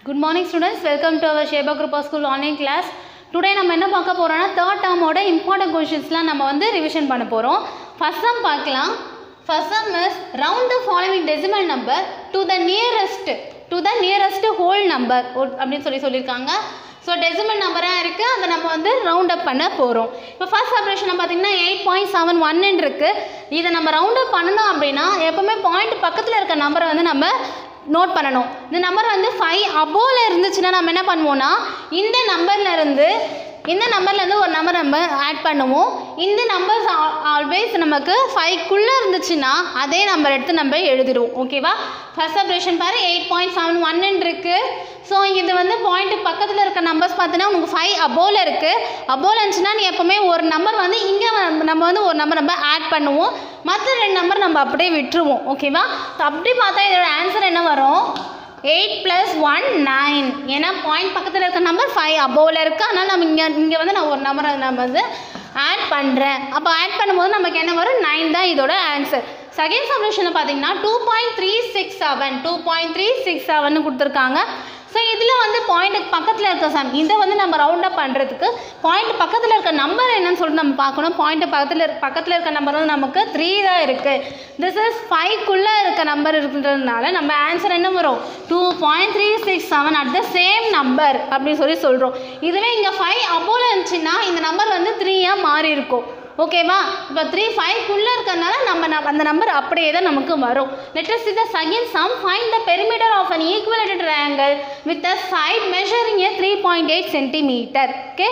Good morning students welcome to our Sheba group of school online class today நம்ம என்ன பார்க்க போகிறோம்னா third டேர்மோட important கொஷின்ஸ்லாம் நம்ம வந்து ரிவிஷன் பண்ண போகிறோம் ஃபர்ஸ்ட் சம் பார்க்கலாம் first sum is round the following decimal number to the nearest to the nearest whole number அப்படின்னு சொல்லி சொல்லியிருக்காங்க ஸோ டெசிமல் நம்பராக இருக்குது அதை நம்ம வந்து ரவுண்ட் அப் பண்ண போகிறோம் இப்போ ஃபர்ஸ்ட் ஆப்ரேஷனை பார்த்தீங்கன்னா எயிட் பாயிண்ட் செவன் ஒன்னு இருக்குது இதை நம்ம ரவுண்ட் அப் பண்ணணும் அப்படின்னா எப்போவுமே பாயிண்ட் பக்கத்தில் இருக்க நம்பரை வந்து நம்ம நோட் பண்ணணும் இந்த நம்பர் வந்து ஃபைவ் அபோவில் இருந்துச்சுன்னா நம்ம என்ன பண்ணுவோம்னா இந்த நம்பர்ல இருந்து இந்த நம்பர்லேருந்து ஒரு நம்பர் நம்ம ஆட் பண்ணுவோம் இந்த நம்பர்ஸ் ஆல்வேஸ் நமக்கு ஃபைவ்க்குள்ளே இருந்துச்சுன்னா அதே நம்பர் எடுத்து நம்ம எழுதிடுவோம் ஓகேவா ஃபர்ஸ்ட் ஆப்ரேஷன் பாரு எயிட் பாயிண்ட் செவன் ஒன்னு இருக்குது ஸோ இது வந்து பாயிண்ட் பக்கத்தில் இருக்க நம்பர்ஸ் பார்த்தீங்கன்னா உங்களுக்கு ஃபைவ் அபோவில் இருக்குது அபோவில் இருந்துச்சுன்னா நீ எப்போவுமே ஒரு நம்பர் வந்து இங்கே நம்ம வந்து ஒரு நம்பர் நம்ம ஆட் பண்ணுவோம் மற்ற ரெண்டு நம்பர் நம்ம அப்படியே விட்டுருவோம் ஓகேவா ஸோ அப்படி பார்த்தா இதோட ஆன்சர் என்ன வரும் எயிட் ப்ளஸ் ஒன் நைன் ஏன்னா பாயிண்ட் பக்கத்தில் இருக்க நம்பர் ஃபைவ் அபோவில் இருக்குது அதனால் நம்ம இங்கே இங்கே வந்து நான் ஒரு நம்பரை நம்ம வந்து ஆட் பண்ணுறேன் அப்போ ஆட் பண்ணும்போது நமக்கு என்ன வரும் நைன் தான் இதோட ஆன்சர் செகண்ட் சப்மிஷனில் பார்த்தீங்கன்னா two point three six seven two point three six seven கொடுத்துருக்காங்க ஸோ இதில் வந்து பாயிண்ட்டுக்கு பக்கத்தில் இருக்க சம் இதை வந்து நம்ம ரவுண்ட் அப் பண்ணுறதுக்கு பாயிண்ட் பக்கத்தில் இருக்க நம்பர் என்னன்னு சொல்லிட்டு நம்ம பார்க்கணும் பாயிண்ட் பக்கத்தில் இருக்க பக்கத்தில் இருக்க நம்பர் வந்து நமக்கு த்ரீ தான் இருக்குது திஸ் இஸ் ஃபைவ்க்குள்ளே இருக்க நம்பர் இருக்குன்றதுனால நம்ம ஆன்சர் என்ன வரும் two point three six seven at the same number அப்படின்னு சொல்லி சொல்கிறோம் இதுவே இங்கே ஃபைவ் அப்போல இருந்துச்சுன்னா இந்த நம்பர் வந்து த்ரீயாக மாறி இருக்கும் ஓகேவா இப்போ த்ரீ ஃபைவ்க்குள்ளே இருக்கிறதுனால நம்ம ந- அந்த நம்பர் அப்படியே தான் நமக்கு வரும் let's see the second sum find the perimeter of an equilateral triangle with a side measuring a 3.8 centimeter okay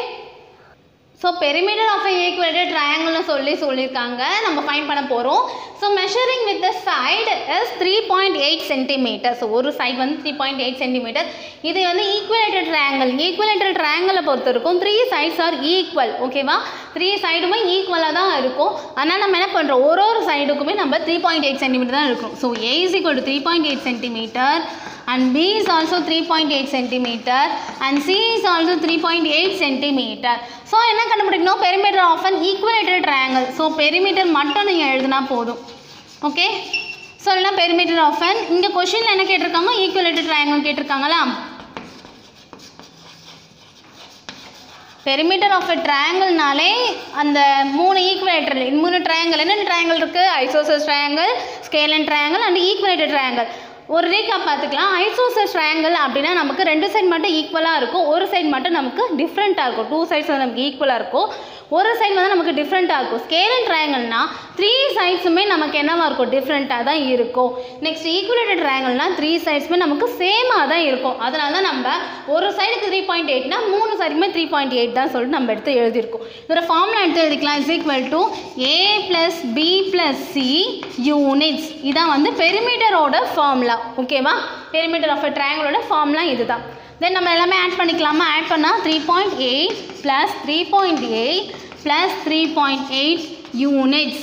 so perimeter of equilateral ட்ரையாங்கிள்னு சொல்லி சொல்லியிருக்காங்க நம்ம ஃபைன் பண்ண போகிறோம் so measuring with the side is three point eight centimetre so ஒரு side வந்து three point eight centimetre இது வந்து ஈக்குவலேட்டட் ட்ரையாங்கிள் ஈக்குவலேட்டட் ட்ரையாங்கிளை பொறுத்த இருக்கும் த்ரீ சைட்ஸ் ஆர் ஈக்குவல் ஓகேவா த்ரீ சைடுமே ஈக்குவலாக தான் இருக்கும் அதனால் நம்ம என்ன பண்ணுறோம் ஒரு ஒரு சைடுக்குமே நம்ம த்ரீ பாயிண்ட் எயிட் சென்டிமீட்டர் தான் இருக்கும் so A is equal to three point eight centimetre and B is also 3.8 centimeter and C is also 3.8 centimeter. So என்ன கண்டுபிடிக்கணும் perimeter of an equilateral triangle so perimeter மட்டும் நீங்கள் எழுதினா போதும் okay so இல்லைனா perimeter of an இங்கே கொஷினில் என்ன கேட்டிருக்காங்க ஈக்குவலேட்டட் ட்ரையாங்கிள் கேட்டிருக்காங்களா பெரிமீட்டர் ஆஃப் எ ட்ரையாங்கிள்னாலே அந்த மூணு ஈக்குவலேட்டர் மூணு ட்ரையாங்கிள் என்னென்ன ட்ரையாங்கிள் இருக்குது ஐசோசஸ் triangle scalene triangle and equilateral triangle ஒரு ரீக்காப் பார்த்துக்கலாம் ஐசோசஸ் ட்ரையாங்கிள் அப்படின்னா நமக்கு ரெண்டு சைடு மட்டும் ஈக்குவலாக இருக்கும் ஒரு சைடு மட்டும் நமக்கு டிஃப்ரெண்ட்டாக இருக்கும் டூ சைட்ஸ் வந்து நமக்கு ஈக்குவலாக இருக்கும் ஒரு சைடு வந்து நமக்கு டிஃப்ரெண்ட்டாக இருக்கும் ஸ்கேலன் ட்ரையாங்கிள்னா த்ரீ சைட்ஸுமே நமக்கு என்னவா இருக்கும் டிஃப்ரெண்ட்டாக தான் இருக்கும் நெக்ஸ்ட் ஈக்குவலேட்டட் ட்ரையாங்கிள்னா த்ரீ சைட்ஸுமே நமக்கு சேமாக தான் இருக்கும் அதனால தான் நம்ம ஒரு சைடுக்கு த்ரீ பாயிண்ட் எயிட்னா மூணு சைடுமே த்ரீ பாயிண்ட் எயிட் தான் சொல்லிட்டு நம்ம எடுத்து எழுதியிருக்கோம் இதோட ஃபார்முலா எடுத்து எழுதிக்கலாம் is equal to A plus B plus C units இதான் வந்து பெரிமீட்டரோட ஃபார்முலா ஓகேவா பெரிமீட்டர் ஆஃப் அ ட்ரையாங்கிளோட ஃபார்முலா இதுதான் தென் நம்ம எல்லாமே ஆட் பண்ணிக்கலாமா ஆட் பண்ணால் three point eight plus three point eight plus three point eight units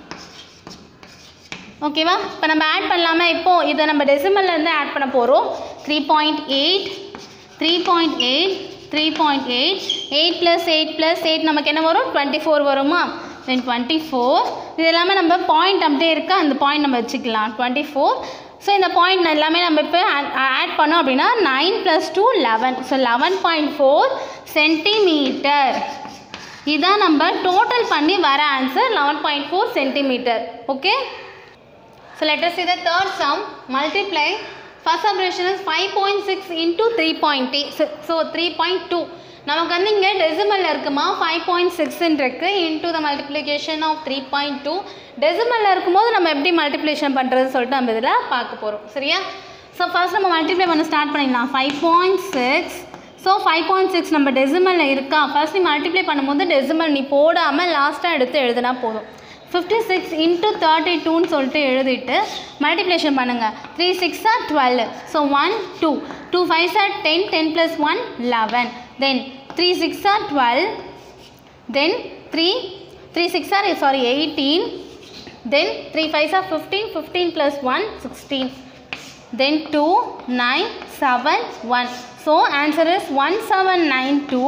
ஓகேவா இப்போ நம்ம ஆட் பண்ணலாமா இப்போது இதை நம்ம டெசிமல்லேருந்து ஆட் பண்ண போகிறோம் three point eight three point eight three point eight eight plus eight plus eight நமக்கு என்ன வரும் டுவெண்ட்டி ஃபோர் வருமா தென் டுவெண்ட்டி ஃபோர் இது எல்லாமே நம்ம பாயிண்ட் அப்படியே இருக்கா அந்த பாயிண்ட் நம்ம வச்சுக்கலாம் டுவெண்ட்டி ஃபோர் ஸோ இந்த பாயிண்ட் எல்லாமே நம்ம இப்போ ஆட் பண்ணோம் அப்படின்னா nine plus two eleven so eleven point four centimetre இதான் நம்ம டோட்டல் பண்ணி வர answer eleven point four centimetre okay So let us see the third sum. Multiply. First operation is 5.6 into 3.8. So, so 3.2. நமக்கு வந்து இங்கே டெசிமலில் இருக்குமா ஃபைவ் பாயிண்ட் சிக்ஸ்ன்னு இருக்கு into the multiplication of three point two டெசிமலில் இருக்கும்போது நம்ம எப்படி மல்டிப்ளிகேஷன் பண்ணுறதுன்னு சொல்லிட்டு நம்ம இதில் பார்க்க போகிறோம் சரியா ஸோ ஃபர்ஸ்ட் நம்ம மல்டிப்ளை பண்ண ஸ்டார்ட் பண்ணிடலாம் five point six so five point six நம்ம டெசிமலில் இருக்கா ஃபர்ஸ்ட் நீ மல்டிப்ளை பண்ணும்போது டெசிமல் நீ போடாமல் லாஸ்ட்டாக எடுத்து எழுதினா போதும் ஃபிஃப்டி சிக்ஸ் இன்ட்டு தேர்ட்டி டூன்னு சொல்லிட்டு எழுதிட்டு மல்டிப்ளேஷன் பண்ணுங்கள் three six are twelve so one two two five are ten ten plus one eleven then three six are twelve then three three six are sorry eighteen then three five are fifteen fifteen plus one sixteen then 2 9 7 1 so answer is 1792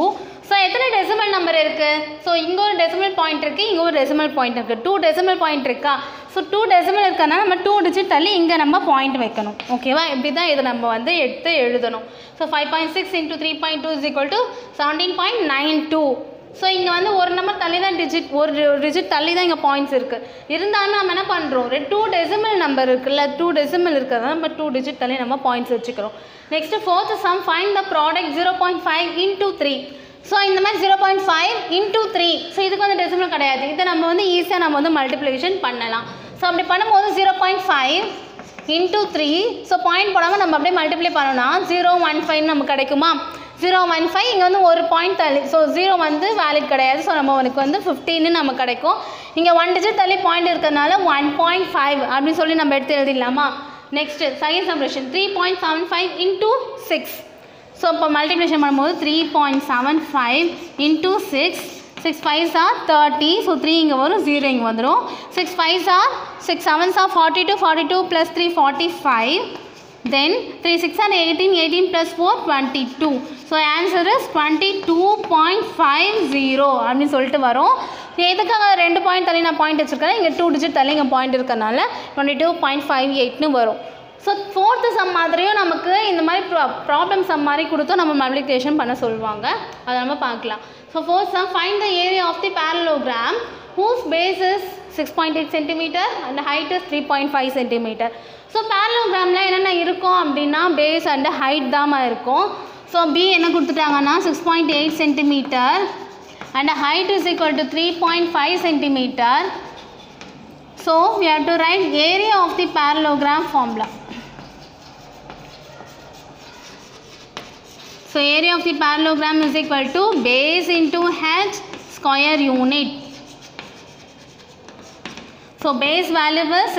so எத்தனை decimal number இருக்குது so இங்கே ஒரு decimal point இருக்குது இங்கே ஒரு decimal point இருக்குது two decimal point இருக்கா so two decimal இருக்கறனால நம்ம டூ டிஜிட் தள்ளி இங்கே நம்ம பாயிண்ட் வைக்கணும் ஓகேவா இப்படி தான் இதை நம்ம வந்து எடுத்து எழுதணும் so five point six into three point two is equal to seventeen point nine two so இங்கே வந்து ஒரு நம்பர் தள்ளி தான் டிஜிட் ஒரு டிஜிட் தள்ளி தான் இங்கே பாயிண்ட்ஸ் இருக்குது இருந்தாலும் நம்ம என்ன பண்ணுறோம் டூ டெசிமல் நம்பர் இருக்குல்ல டூ டெசிமல் இருக்கிறதா நம்ம டூ டிஜிட் தள்ளி நம்ம பாயிண்ட்ஸ் வச்சுக்கிறோம் next fourth sum find the product zero point five into three so இந்த மாதிரி zero point five into three so இதுக்கு வந்து டெசிமல் கிடையாது இதை நம்ம வந்து ஈஸியாக நம்ம வந்து மல்டிப்ளிகேஷன் பண்ணலாம் ஸோ அப்படி பண்ணும்போது zero point five into three so point போடாமல் நம்ம அப்படியே மல்டிப்ளை பண்ணோம்னா ஜீரோ ஒன் ஃபைவ் நமக்கு கிடைக்குமா ஜீரோ ஒன் ஃபைவ் இங்கே வந்து ஒரு பாயிண்ட் தள்ளி ஸோ ஜீரோ வந்து வேலிட் கிடையாது ஸோ நம்ம உனக்கு வந்து ஃபிஃப்டீன்னு நமக்கு கிடைக்கும் இங்கே ஒன் டிஜிட் தள்ளி பாயிண்ட் இருக்கிறதுனால ஒன் பாயிண்ட் ஃபைவ் அப்படின்னு சொல்லி நம்ம எடுத்து எழுதிடலாமா நெக்ஸ்ட் செகண்ட் சப்ரேஷன் three point seven five into six so இப்போ மல்டிப்ளிகேஷன் பண்ணும்போது three point seven five into six six five are thirty so three இங்கே வரும் ஜீரோ இங்கே வந்துடும் six five are six sevens are forty two forty two plus three forty five then three six are eighteen eighteen plus four twenty two so answer is twenty two point five zero அப்படின்னு சொல்லிட்டு வரும் எதுக்காக ரெண்டு point தள்ளி நான் point வச்சுருக்கேன் இங்கே two digit தள்ளி இங்கே பாயிண்ட் இருக்கறனால டுவெண்ட்டி டூ பாயிண்ட் ஃபைவ் எயிட்னு வரும் ஸோ ஃபோர்த்து சம் மாதிரியும் நமக்கு இந்த மாதிரி ப்ரா ப்ராப்ளம் சம் மாதிரி கொடுத்தும் நம்ம மல்டிப்ளிகேஷன் பண்ண சொல்லுவாங்க அதை நம்ம பார்க்கலாம் so fourth sum find the area of the parallelogram whose base is six point eight centimetre and height is three point five centimetre so பேரலோகிராமில் என்னென்ன இருக்கும் அப்படின்னா பேஸ் அண்ட் ஹைட் தாம்மா இருக்கும் ஸோ பி என்ன கொடுத்துட்டாங்கன்னா six point eight centimetre and height is equal to three point five centimetre so we have to write area of the parallelogram formula So area of the parallelogram is equal to base into h square unit. So base value was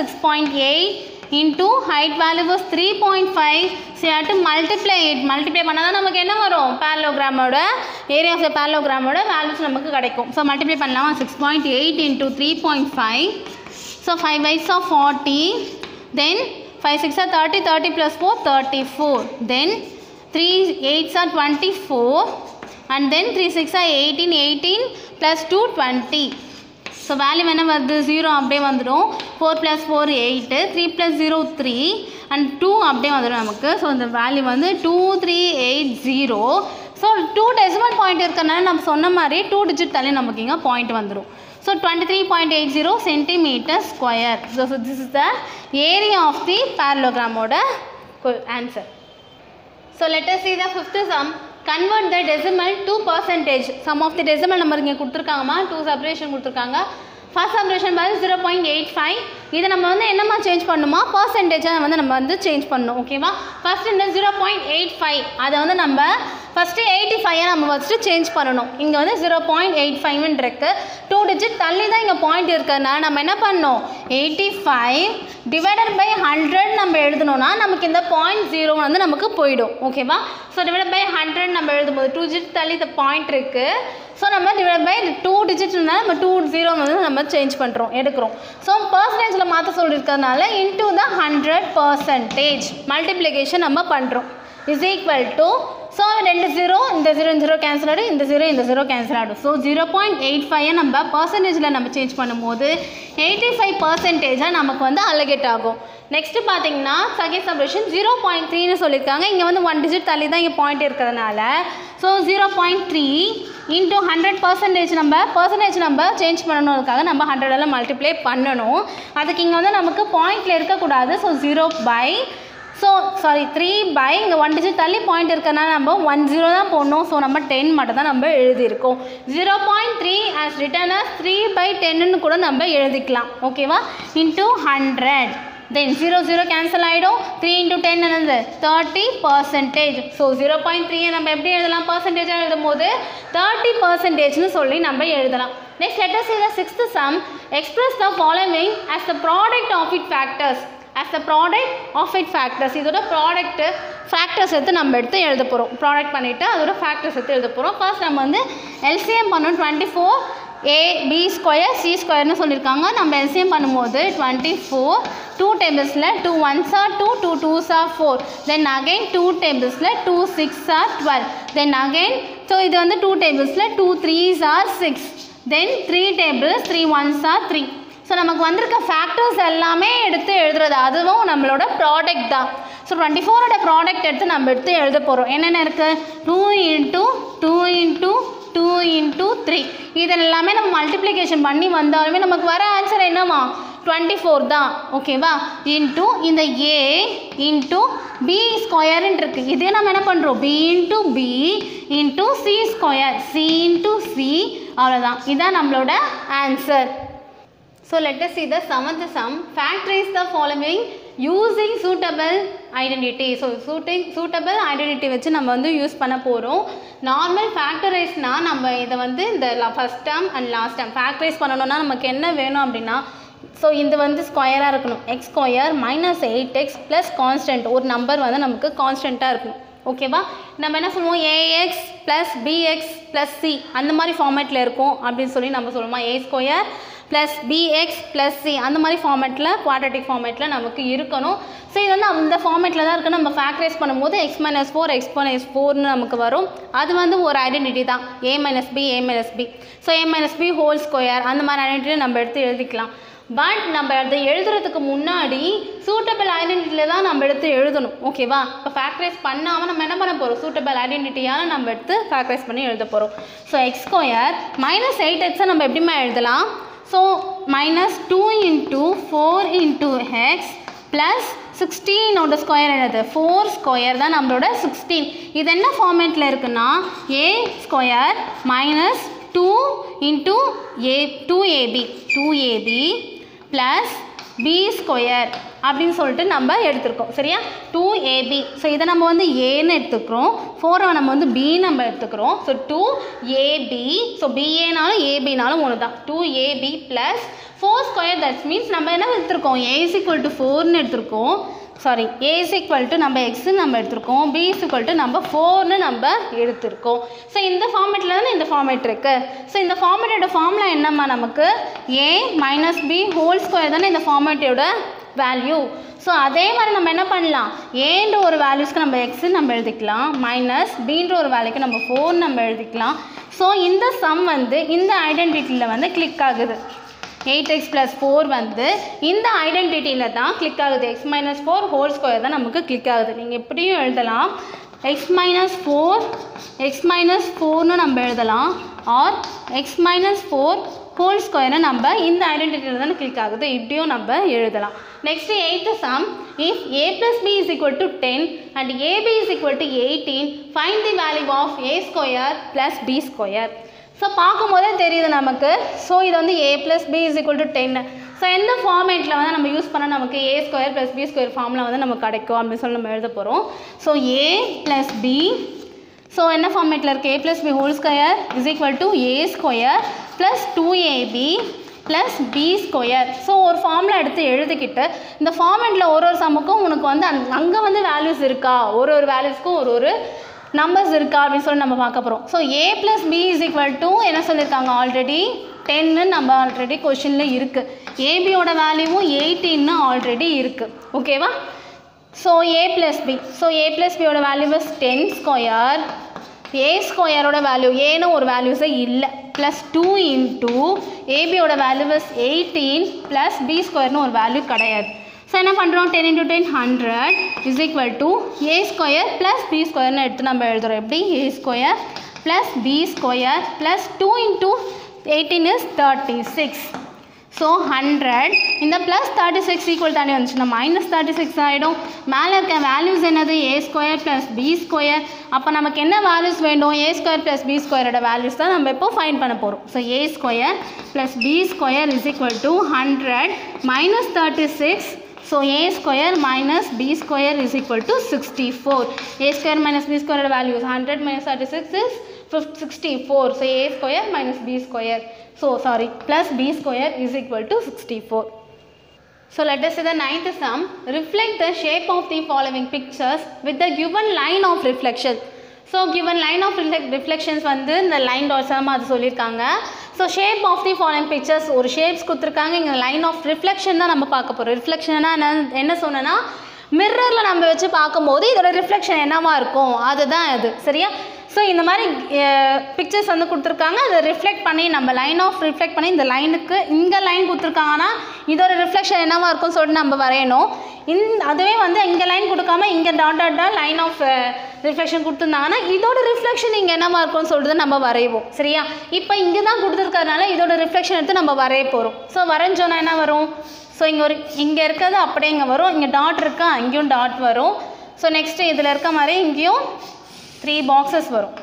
6.8 into height value was 3.5. So you have to multiply it. Multiply பண்ணாதான் நமக்கு என்ன வரும் parallelogram-ஓட area of the parallelogram-ஓட values நமக்கு கிடைக்கும். So multiply பண்ணலாமா 6.8 into 3.5. So 5 by are 40. Then 5 6 are 30. 30 plus 4 34. Then 3 8s are 24 and then 3 6 are 18 18 plus 2 20 so value என்ன வருது zero அப்படியே வந்துடும் four plus four eight three plus zero three and two அப்படியே வந்துடும் நமக்கு ஸோ இந்த வேல்யூ வந்து two three eight zero so two decimal point இருக்கிறனால நம்ம சொன்ன மாதிரி டூ டிஜிட் தள்ளி நமக்கு இங்கே பாயிண்ட் வந்துடும் so twenty three point eight zero centimetre square so this is the area of the பேரலோகிராமோட answer So let us see the fifth sum. Convert the decimal to percentage. Sum of the decimal number இங்கே கொடுத்துருக்காங்கம்மா two separation கொடுத்துருக்காங்க first separation பாரு zero point eight five இதை நம்ம வந்து என்னம்மா change பண்ணுமா பர்சன்டேஜாக வந்து நம்ம வந்து சேஞ்ச் பண்ணணும் ஓகேவா ஃபர்ஸ்ட் இந்த ஜீரோ பாயிண்ட் எயிட் ஃபைவ் அதை வந்து நம்ம ஃபஸ்ட்டு எயிட்டி ஃபைவை நம்ம ஃபஸ்ட்டு சேஞ்ச் பண்ணணும் இங்கே வந்து ஜீரோ பாயிண்ட் எயிட் ஃபைவ்னு இருக்குது டூ டிஜிட் தள்ளி தான் இங்கே பாயிண்ட் இருக்கிறதுனால நம்ம என்ன பண்ணோம் eighty five divided by hundred நம்ம எழுதணும்னா நமக்கு இந்த பாயிண்ட் ஜீரோ வந்து நமக்கு போயிடும் ஓகேவா ஸோ டிவைட் பை ஹண்ட்ரட் நம்ம எழுதும்போது டூ டிஜிட் தள்ளி இந்த பாயிண்ட் இருக்குது ஸோ நம்ம டிவைட் பை டூ டிஜிட்னா நம்ம டூ ஜீரோ வந்து நம்ம சேஞ்ச் பண்ணுறோம் எடுக்கிறோம் ஸோ பர்சன்டேஜில் மாற்ற சொல்லியிருக்கிறதுனால into the hundred percentage multiplication நம்ம பண்ணுறோம் இஸ் ஈக்குவல் டு ஸோ ரெண்டு ஜீரோ இந்த ஜீரோ ஜீரோ கேன்சல் ஆகிடும் இந்த ஜீரோ இந்த ஜீரோ கேன்சல் ஆகிடும் ஸோ ஜீரோ பாயிண்ட் எயிட் ஃபைவை நம்ம பர்சன்டேஜில் நம்ம சேஞ்ச் பண்ணும்போது எயிட்டி ஃபைவ் பர்சன்டேஜாக நமக்கு வந்து அலகேட் ஆகும் நெக்ஸ்ட்டு பார்த்தீங்கன்னா செகண்ட் சப்ரேஷன் ஜீரோ பாயிண்ட் த்ரீன்னு சொல்லியிருக்காங்க இங்கே வந்து ஒன் டிஜிட் தள்ளி தான் இங்கே பாயிண்ட் இருக்கிறதுனால so zero point three into hundred percentage நம்ம பர்சன்டேஜ் நம்ம சேஞ்ச் பண்ணணுன்றதுக்காக நம்ம ஹண்ட்ரடெல்லாம் மல்டிப்ளை பண்ணணும் அதுக்கு இங்கே வந்து நமக்கு பாயிண்டில் இருக்கக்கூடாது so zero by so sorry three by இங்கே ஒன் டிஜிட் தள்ளி பாயிண்ட் இருக்கனால நம்ம ஒன் ஜீரோ தான் போடணும் ஸோ நம்ம டென் மட்டும் தான் நம்ம எழுதியிருக்கோம் zero point three as written as three by டென்னு கூட நம்ம எழுதிக்கலாம் ஓகேவா into hundred then zero zero cancel ஆகிடும் த்ரீ இன்ட்டு டென் என்னது thirty percentage so zero point த்ரீயை நம்ம எப்படி எழுதலாம் பர்சன்டேஜாக எழுதும் போது தேர்ட்டி பர்சன்டேஜ்னு சொல்லி நம்ம எழுதலாம் next letter C the sixth sum express the following as the product of its factors as the product of its factors இதோட ப்ராடக்ட்டு ஃபேக்டர்ஸ் எடுத்து நம்ம எடுத்து எழுத போகிறோம் ப்ராடக்ட் பண்ணிவிட்டு அதோட ஃபேக்டர்ஸ் எடுத்து எழுத போகிறோம் ஃபர்ஸ்ட் நம்ம வந்து எல்சிஎம் பண்ணோம் twenty four A B square C ஸ்கொயர்னு சொல்லியிருக்காங்க நம்ம எல்சிஎம் பண்ணும்போது டுவெண்ட்டி ஃபோர் டூ டேபிள்ஸில் two ones are two two twos are four then again two டேபிள்ஸில் two six are twelve then again so இது வந்து டூ டேபிள்ஸில் two threes are six then three tables three ones are three so நமக்கு வந்திருக்க factors எல்லாமே எடுத்து எழுதுறது அதுவும் நம்மளோட ப்ராடக்ட் தான் ஸோ டுவெண்ட்டி ஃபோரோட ப்ராடக்ட் எடுத்து நம்ம எடுத்து எழுத போகிறோம் என்னென்ன இருக்குது two into two into two into three இது எல்லாமே நம்ம மல்டிப்ளிகேஷன் பண்ணி வந்தாலுமே நமக்கு வர ஆன்சர் என்னமா டுவெண்ட்டி ஃபோர் தான் ஓகேவா இன்ட்டு இந்த ஏ இன்ட்டு பி ஸ்கொயர்னு இருக்குது இதே நம்ம என்ன பண்ணுறோம் B into B into C square C into C அவ்வளோதான் இதுதான் நம்மளோட answer So let us see the seventh sum. Factorize the following using suitable identity. So suiting suitable identity வச்சு நம்ம வந்து யூஸ் பண்ண போகிறோம் நார்மல் ஃபேக்டரைஸ்னா நம்ம இதை வந்து இந்த first term and last term factorize பண்ணணும்னா நமக்கு என்ன வேணும் அப்படின்னா ஸோ இது வந்து ஸ்கொயராக இருக்கணும் X square minus eight X plus constant ஒரு நம்பர் வந்து நமக்கு கான்ஸ்டண்ட்டாக இருக்கணும் ஓகேவா நம்ம என்ன சொல்லுவோம் A X plus B X plus C அந்த மாதிரி ஃபார்மேட்டில் இருக்கும் அப்படின்னு சொல்லி நம்ம சொல்லுவோம் A square plus B X plus C அந்த மாதிரி ஃபார்மேட்டில் குவாட்ரட்டிக் ஃபார்மேட்டில் நமக்கு இருக்கணும் ஸோ இது வந்து அந்த ஃபார்மேட்டில் தான் இருக்குது நம்ம ஃபேக்டரைஸ் பண்ணும்போது X minus four X minus ஃபோர்னு நமக்கு வரும் அது வந்து ஒரு ஐடென்டிட்டி தான் A minus B A minus B so A minus B whole square அந்த மாதிரி ஐடென்டிட்டி நம்ம எடுத்து எழுதிக்கலாம் பட் நம்ம அதை எழுதுறதுக்கு முன்னாடி சூட்டபிள் ஐடென்டிட்டியில் தான் நம்ம எடுத்து எழுதணும் ஓகேவா இப்போ ஃபேக்டரைஸ் பண்ணாமல் நம்ம என்ன பண்ண போகிறோம் சூட்டபிள் ஐடென்டிட்டியாக நம்ம எடுத்து ஃபேக்டரைஸ் பண்ணி எழுத போகிறோம் so X square minus eight எக்ஸை நம்ம எப்படிமா எழுதலாம் so minus two into four into X plus சிக்ஸ்டீனோட ஸ்கொயர் என்னது ஃபோர் ஸ்கொயர் தான் நம்மளோட சிக்ஸ்டீன் இது என்ன ஃபார்மேட்டில் இருக்குன்னா A square minus two into A two A B two A B plus B square அப்படின்னு சொல்லிட்டு நம்ம எடுத்திருக்கோம் சரியா டூ ஏபி ஸோ இதை நம்ம வந்து ஏன்னு எடுத்துக்கிறோம் ஃபோரை நம்ம வந்து பி நம்ம எடுத்துக்கிறோம் ஸோ டூ ஏபி ஸோ பிஏனாலும் ஏபினாலும் ஒன்று தான் two A B plus four square that's means நம்ம என்ன எடுத்திருக்கோம் ஏ இஸ் ஈக்குவல் டு ஃபோர்னு எடுத்திருக்கோம் sorry A is equal to நம்ம எக்ஸ்ன்னு நம்ம எடுத்திருக்கோம் பி இஸ் ஈக்குவல் டு நம்ம ஃபோர்னு நம்ம எடுத்திருக்கோம் ஸோ இந்த ஃபார்மேட்டில் தானே இந்த ஃபார்மேட் இருக்குது ஸோ இந்த ஃபார்மேட்டோட ஃபார்முலா என்னம்மா நமக்கு A minus B whole square தானே இந்த ஃபார்மேட்டோட வேல்யூ ஸோ அதே மாதிரி நம்ம என்ன பண்ணலாம் ஏன்ற ஒரு வேல்யூஸ்க்கு நம்ம எக்ஸ்ன்னு நம்ம எழுதிக்கலாம் மைனஸ் பீன்ற ஒரு வேல்யூக்கு நம்ம ஃபோர் நம்ம எழுதிக்கலாம் ஸோ இந்த சம் வந்து இந்த ஐடென்டிட்டியில் வந்து கிளிக் ஆகுது எயிட் எக்ஸ் ப்ளஸ் ஃபோர் வந்து இந்த ஐடென்டிட்டியில் தான் கிளிக் ஆகுது X minus four whole square தான் நமக்கு கிளிக் ஆகுது நீங்கள் எப்படியும் எழுதலாம் X minus four X minus ஃபோர்னு நம்ம எழுதலாம் or X minus four whole ஸ்கொயரை நம்ம இந்த ஐடென்டிட்டியில் தானே கிளிக் ஆகுது இப்படியும் நம்ம எழுதலாம் next eighth sum if A plus B is equal to ten and A B is equal to eighteen find the value of A square plus B square so பார்க்கும்போதே தெரியுது நமக்கு ஸோ இது வந்து A plus B is equal to ten so எந்த ஃபார்மேட்டில் வந்து நம்ம use பண்ணால் நமக்கு A square plus B square ஃபார்மில் வந்து நமக்கு கிடைக்கும் அப்படின்னு சொல்லி நம்ம எழுத போகிறோம் so A plus B so என்ன ஃபார்மேட்டில் இருக்குது A plus B whole square is equal to A square plus two A B plus B square so ஒரு ஃபார்மில் எடுத்து எழுதிக்கிட்டு இந்த ஃபார்மேட்டில் ஒரு ஒரு சம்முக்கும் உனக்கு வந்து அந் அங்கே வந்து வேல்யூஸ் இருக்கா ஒரு ஒரு வேல்யூஸ்க்கும் ஒரு ஒரு நம்பர்ஸ் இருக்கா அப்படின்னு சொல்லி நம்ம பார்க்க போகிறோம் so A plus B is equal to என்ன சொல்லியிருக்காங்க ஆல்ரெடி டென்னு நம்ம ஆல்ரெடி கொஷினில் இருக்குது ஏபியோட வேல்யூவும் எயிட்டீன்னு ஆல்ரெடி இருக்குது ஓகேவா so A plus B so A plus பியோட value is ten square A ஸ்கொயரோட வேல்யூ ஏன்னு ஒரு வேல்யூஸே இல்லை ப்ளஸ் டூ இன்டூ ஏபியோட value is eighteen plus B ஸ்கொயர்னு ஒரு வேல்யூ கிடையாது ஸோ என்ன பண்ணுறோம் ten into ten hundred is equal to A square plus B ஸ்கொயர்னு எடுத்து நம்ம எழுதுகிறோம் எப்படி A square plus B square plus two into eighteen is thirty six so hundred இந்த ப்ளஸ் தேர்ட்டி சிக்ஸ் ஈக்குவல் தாண்டி வந்துச்சுன்னா மைனஸ் தேர்ட்டி சிக்ஸ் ஆகிடும் மேலே இருக்க வேல்யூஸ் என்னது A square plus B square அப்போ நமக்கு என்ன வேல்யூஸ் வேண்டும் ஏ ஸ்கொயர் ப்ளஸ் பி ஸ்கொயரோட வேல்யூஸ் தான் நம்ம இப்போ ஃபைன் பண்ண போகிறோம் so A square plus B square is equal to hundred minus thirty six so A square minus B square is equal to sixty four A square minus B ஸ்கொயரோட values hundred minus thirty six is fifty sixty four so A square minus B square so sorry plus B square is equal to sixty four So let us see the ninth sum. Reflect the shape of the following pictures with the given line of reflection. So given line of reflect reflections வந்து இந்த line dots அது சொல்லியிருக்காங்க so shape of the following pictures ஒரு shapes கொடுத்துருக்காங்க இங்கே line of reflection தான் நம்ம பார்க்க போகிறோம் ரிஃப்ளெக்ஷன்னா என்ன என்ன சொன்னேன்னா மிரரில் நம்ம வச்சு பார்க்கும்போது இதோட ரிஃப்ளெக்ஷன் என்னவா இருக்கும் அதுதான் இது சரியா ஸோ இந்த மாதிரி பிக்சர்ஸ் வந்து கொடுத்துருக்காங்க அதை ரிஃப்ளெக்ட் பண்ணி நம்ம லைன் ஆஃப் ரிஃப்ளெக்ட் பண்ணி இந்த லைனுக்கு இங்கே லைன் கொடுத்துருக்காங்கன்னா இதோட ரிஃப்ளெக்ஷன் என்னவா இருக்கும்னு சொல்லிட்டு நம்ம வரையணும் இந் அதுவே வந்து இங்கே லைன் கொடுக்காம இங்கே dot dot dot line of reflection கொடுத்துருந்தாங்கன்னா இதோட ரிஃப்ளெக்ஷன் இங்கே என்னவா இருக்கும்னு சொல்லிட்டு நம்ம வரைவோம் சரியா இப்போ இங்கே தான் கொடுத்துருக்கறதுனால இதோட ரிஃப்ளெக்ஷன் எடுத்து நம்ம வரைய போகிறோம் ஸோ வரைஞ்சோன்னா என்ன வரும் ஸோ இங்கே ஒரு இங்கே இருக்கிறது அப்படியே இங்கே வரும் இங்கே டாட் இருக்கா இங்கேயும் டாட் வரும் ஸோ நெக்ஸ்ட்டு இதில் இருக்க மாதிரி இங்கேயும் த்ரீ பாக்ஸஸ் வரும்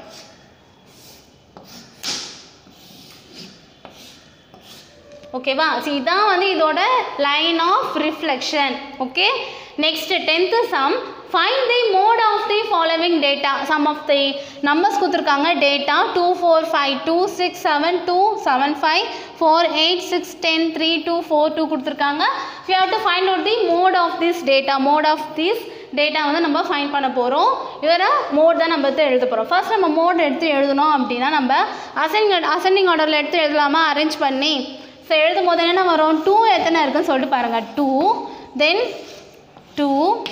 ஓகேவா ஸோ இதான் வந்து இதோட line of reflection okay next tenth sum find the mode of the following data sum of the numbers கொடுத்துருக்காங்க data two four five two six seven two seven five four eight six ten three two four two கொடுத்துருக்காங்க we have to find out the mode of this data mode of this data வந்து நம்ம find பண்ண போகிறோம் இதில் mode தான் நம்ம எடுத்து எழுத போகிறோம் ஃபர்ஸ்ட் நம்ம மோட் எடுத்து எழுதணும் அப்படின்னா நம்ம அசெண்டிங் அசெண்டிங் ஆர்டரில் எடுத்து எழுதலாமா அரேஞ்ச் பண்ணி ஸோ எழுதும் போது என்ன வரும் டூ எத்தனை இருக்குன்னு சொல்லிட்டு பாருங்கள் டூ தென் டூ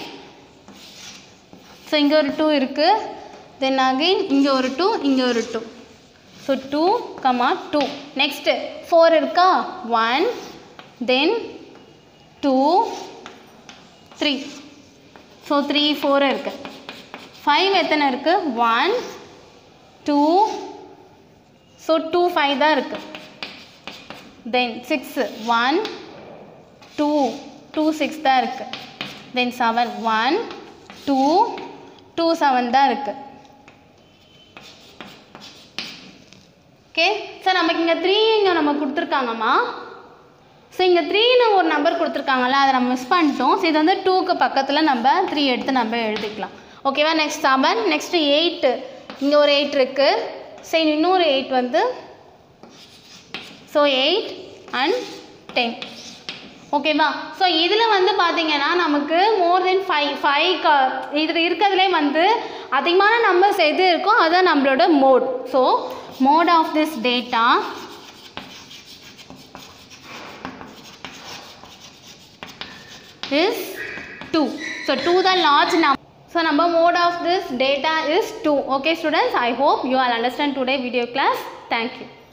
ஸோ இங்கே ஒரு டூ இருக்குது தென் அகெயின் இங்கே ஒரு டூ இங்கே ஒரு two so two comma two next four இருக்கா one then two three so three four இருக்குது ஃபைவ் எத்தனை இருக்குது one two so two five தான் இருக்குது then six one two two six தான் இருக்குது then seven one two two seven தான் இருக்குது ஓகே சார் நமக்கு இங்கே த்ரீ இங்கே நம்ம கொடுத்துருக்காங்கம்மா ஸோ இங்கே த்ரீன்னு ஒரு நம்பர் கொடுத்துருக்காங்கல்ல அதை நம்ம மிஸ் பண்ணிட்டோம் ஸோ இது வந்து டூக்கு பக்கத்தில் நம்ம த்ரீ எடுத்து நம்ம எழுதிக்கலாம் ஓகேவா நெக்ஸ்ட் செவன் நெக்ஸ்ட்டு எயிட்டு இங்கே ஒரு எயிட் இருக்குது சரி இன்னொரு எயிட் வந்து ஸோ எயிட் அண்ட் டென் ஓகேவா ஸோ இதில் வந்து பார்த்தீங்கன்னா நமக்கு மோர் தென் ஃபைவ் ஃபைவ் க இதில் இருக்கிறதுலே வந்து அதிகமான நம்பர்ஸ் எது இருக்கோ அதுதான் நம்மளோட mode so mode of this data is 2. So 2 the large number. So number mode of this data is 2. Okay students, I hope you all understand today video class. Thank you.